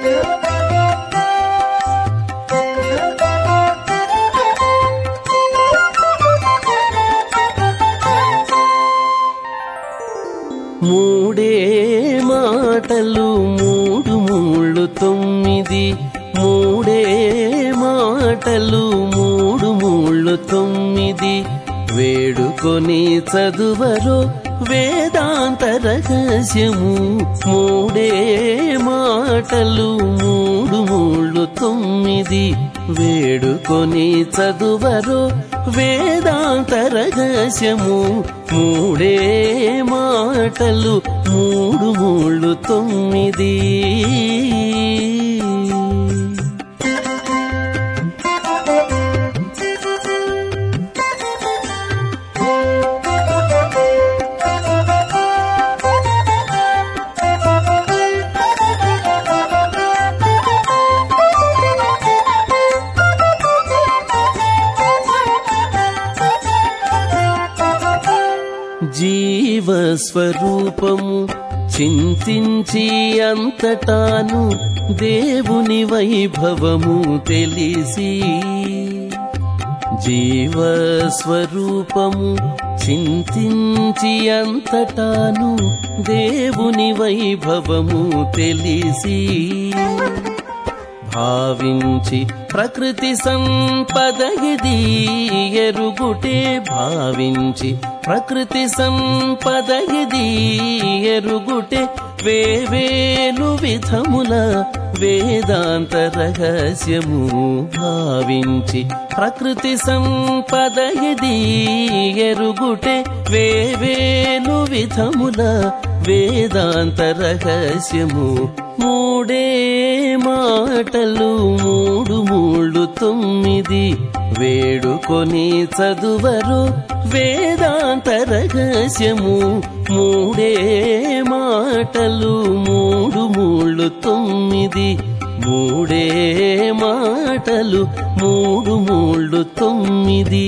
మూడే మాటలు మూడు మూళ్ళు తొమ్మిది మూడే మాటలు మూడు మూళ్ళు తొమ్మిది వేడుకొని చదువరో వేదాంత రహస్యము మూడే మాటలు మూడు మూళ్ళు తొమ్మిది వేడుకొని చదువరో వేదాంత రహస్యము మూడే మాటలు మూడు మూళ్ళు తొమ్మిది జీవస్వరూపము చింతించి అంతటాను దేవుని వైభవము తెలిసి జీవస్వరూపము చింతించి అంతటాను దేవుని వైభవము తెలిసి భావించి ప్రకృతి సంపద ఇది ఎరుగుటే భావించి ప్రకృతి సంపద ఇది ఎరుగుటే వేవేలు విధముల వేదాంత రహస్యము భావించి ప్రకృతి సంపద ఇది ఎరుగుటే వేవేలు విధముల వేదాంత రహస్యము మూడే మాటలు మూడు మూడు తొమ్మిది వేడుకొని చదువరు వేదాంత రహస్యము మూడే మాటలు మూడు మూడు తొమ్మిది మూడే మాటలు మూడు మూడు తొమ్మిది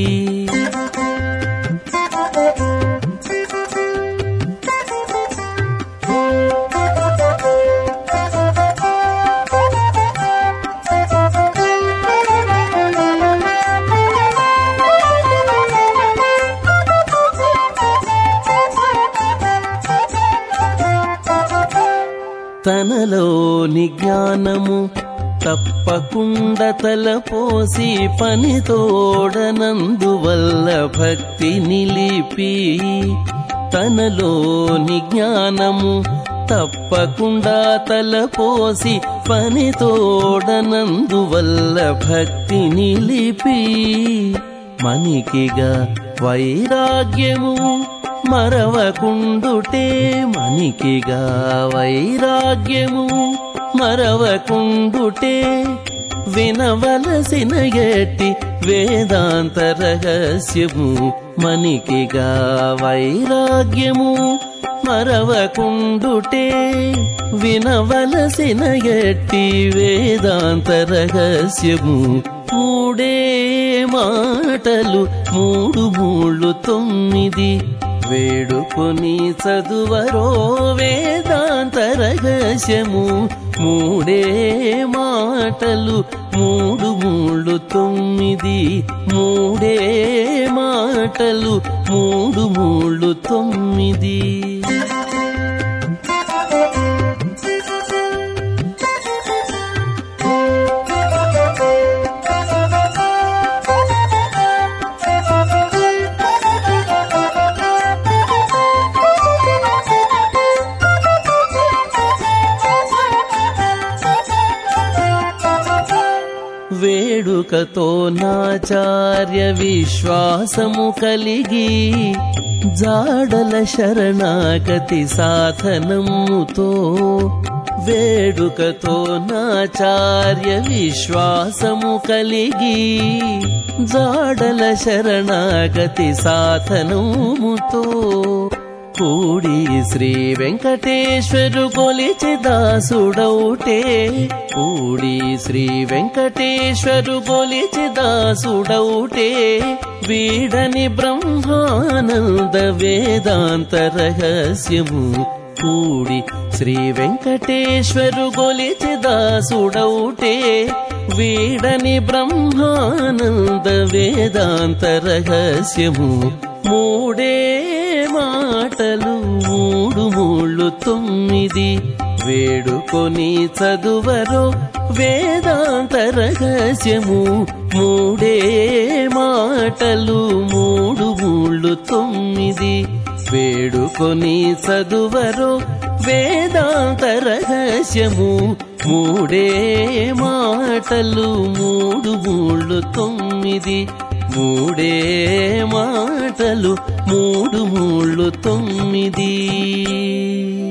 తనలోని జ్ఞానము తప్పకుండా తలపోసి పనితోడనందువల్ల భక్తి నిలిపి తనలోని జ్ఞానము తప్పకుండా తలపోసి పనితోడనందువల్ల భక్తి నిలిపి మనికిగా వైరాగ్యము మరవకుండుటే మనికిగా వైరాగ్యము మరవకుండుటే వినవలసిన ఎట్టి వేదాంత రహస్యము మనికిగా వైరాగ్యము మరవకుండుటే వినవలసిన ఎట్టి వేదాంత రహస్యము మూడే మాటలు మూడు మూడు తొమ్మిది వేడుకొని చదువరో వేదాంత రహస్యము మూడే మాటలు మూడు మూడు తొమ్మిది మూడే మాటలు మూడు మూడు తొమ్మిది వేడుకతో నాచార్య విశ్వాసము కలిగి జాడల శరణాగతి సాధనముతో వేడుకతో నాచార్య విశ్వాసము కలిగి జాడల శరణాగతి సాధనముతో కూడి శ్రీ వెంకటేశ్వరు కొలిచి దాసుడౌటే కూడి శ్రీ వెంకటేశ్వరు కొలిచి దాసుడౌటే వీడని బ్రహ్మానంద వేదాంత రహస్యము కూడి శ్రీ వెంకటేశ్వరు గొలిచి దాసుడౌటే వీడని బ్రహ్మానంద వేదాంత రహస్యము మూడే మాటలు మూడు మూళ్ళు తొమ్మిది వేడుకొని చదువరో వేదాంత రహస్యము మూడే మాటలు మూడు మూళ్ళు తొమ్మిది వేడుకొని చదువరో వేదాంత రహస్యము మూడే మాటలు మూడు మూళ్ళు తొమ్మిది మూడే మాటలు మూడు మూళ్ళు తొమ్మిది